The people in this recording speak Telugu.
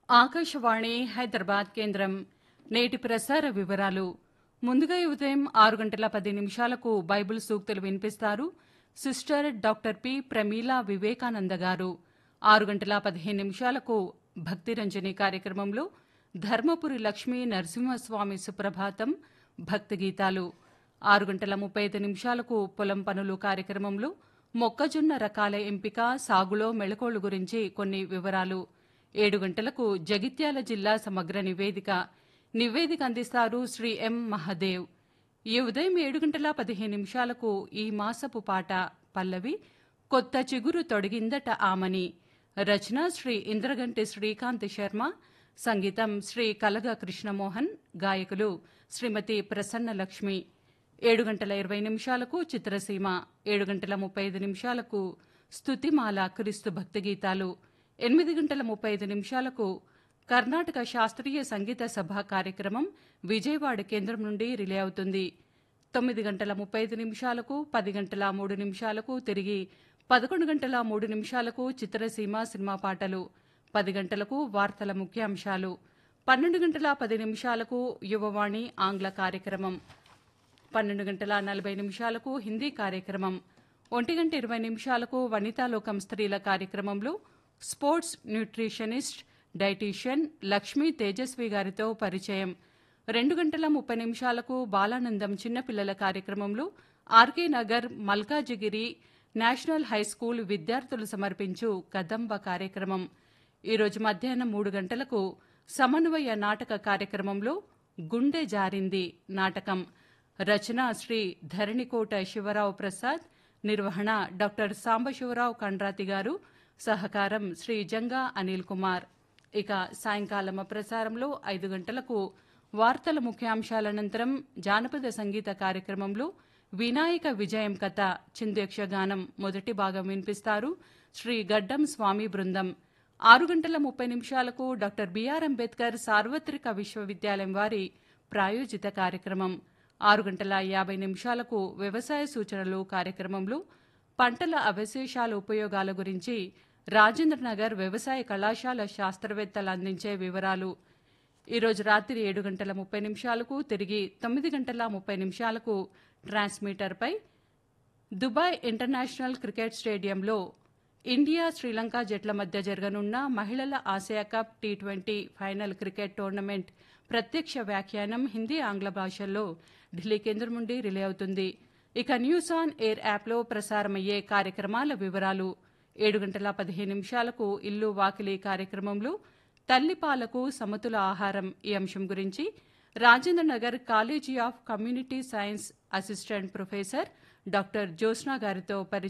ఆకాశవాణి హైదరాబాద్ కేంద్రం నేటి ప్రసార వివరాలు ముందుగా ఈ ఉదయం ఆరు గంటల పది నిమిషాలకు బైబిల్ సూక్తులు వినిపిస్తారు sister doctor P Pramila Vivekananda garu ఆరు గంటల పదిహేను నిమిషాలకు భక్తిరంజని కార్యక్రమంలో ధర్మపురి లక్ష్మీ నరసింహస్వామి సుప్రభాతం భక్తి గీతాలు ఆరు గంటల ముప్పై ఐదు నిమిషాలకు పొలం పనులు కార్యక్రమంలో మొక్కజొన్న రకాల ఎంపిక సాగులో మెళకువలు గురించి కొన్ని వివరాలు ఏడు గంటలకు జగిత్యాల జిల్లా సమగ్ర నివేదిక నివేదిక అందిస్తారు శ్రీ ఎం మహదేవ్ ఈ ఉదయం ఏడు గంటల పదిహేను నిమిషాలకు ఈ మాసపు పాట పల్లవి కొత్త చిగురు తొడిగిందట ఆమని రచన శ్రీ ఇంద్రగంటి శ్రీకాంత్ శర్మ సంగీతం శ్రీ కలగ కృష్ణమోహన్ గాయకులు శ్రీమతి ప్రసన్న లక్ష్మి ఏడు గంటల ఇరవై నిమిషాలకు చిత్రసీమ ఏడు గంటల ముప్పై ఐదు నిమిషాలకు స్తుతిమాల క్రీస్తు భక్తి గీతాలు ఎనిమిది గంటల ముప్పై ఐదు నిమిషాలకు కర్ణాటక శాస్త్రీయ సంగీత సభ కార్యక్రమం విజయవాడ కేంద్రం నుండి రిలే అవుతుంది తొమ్మిది గంటల ముప్పై ఐదు నిమిషాలకు పది గంటల మూడు నిమిషాలకు తిరిగి పదకొండు గంటల మూడు నిమిషాలకు చిత్రసీమ సినిమా పాటలు పది గంటలకు వార్తల ముఖ్యాంశాలు పన్నెండు గంటల పది నిమిషాలకు యువవాణి ఆంగ్ల కార్యక్రమం పన్నెండు గంటల నలభై నిమిషాలకు హిందీ కార్యక్రమం ఒంటి గంట ఇరవై నిమిషాలకు వనితాలోకం స్త్రీల కార్యక్రమంలో sports nutritionist dietitian Lakshmi Tejaswi గారితో పరిచయం రెండు గంటల ముప్పై నిమిషాలకు బాలానందం చిన్నపిల్లల కార్యక్రమంలో RK Nagar Malkajgiri national high school విద్యార్థులు సమర్పించు కదంబ కార్యక్రమం ఈరోజు మధ్యాహ్నం మూడు గంటలకు సమన్వయ నాటక కార్యక్రమంలో గుండె జారింది నాటకం రచన శ్రీ ధరణికోట శివరావు ప్రసాద్ నిర్వహణ డాక్టర్ సాంబశివరావు కండ్రాతి గారు సహకారం శ్రీ జంగా అనిల్ కుమార్ ఇక సాయంకాలం ప్రసారంలో ఐదు గంటలకు వార్తల ముఖ్యాంశాల అనంతరం జానపద సంగీత కార్యక్రమంలో వినాయక విజయం కథ చిందేక్షగానం మొదటి భాగం వినిపిస్తారు శ్రీ గడ్డం స్వామి బృందం ఆరు గంటల ముప్పై నిమిషాలకు డాక్టర్ బిఆర్ అంబేద్కర్ సార్వత్రిక విశ్వవిద్యాలయం వారి ప్రాయోజిత కార్యక్రమం ఆరు గంటల యాభై నిమిషాలకు వ్యవసాయ సూచనలు కార్యక్రమంలో పంటల అవశేషాల ఉపయోగాల గురించి రాజేంద్రనగర్ వ్యవసాయ కళాశాల శాస్త్రవేత్తలు అందించే వివరాలు ఈరోజు రాత్రి ఏడు గంటల ముప్పై నిమిషాలకు తిరిగి తొమ్మిది గంటల ముప్పై నిమిషాలకు ట్రాన్స్మీటర్పై దుబాయ్ ఇంటర్నేషనల్ క్రికెట్ స్టేడియంలో ఇండియా శ్రీలంక జట్ల మధ్య జరగనున్న మహిళల Asia cup T twenty final cricket tournament ప్రత్యక్ష వ్యాఖ్యానం హిందీ ఆంగ్ల భాషల్లో ఢిల్లీ కేంద్రం నుండి రిలే అవుతుంది ఇక న్యూస్ ఆన్ ఎయిర్ యాప్లో ప్రసారమయ్యే కార్యక్రమాల వివరాలు ఏడు గంటల పదిహేను నిమిషాలకు ఇల్లు వాకిలి కార్యక్రమంలో తల్లిపాలకు సమతుల ఆహారం ఈ అంశం గురించి Rajendranagar college of community science assistant professor doctor Jyotsna గారితో పరిచయం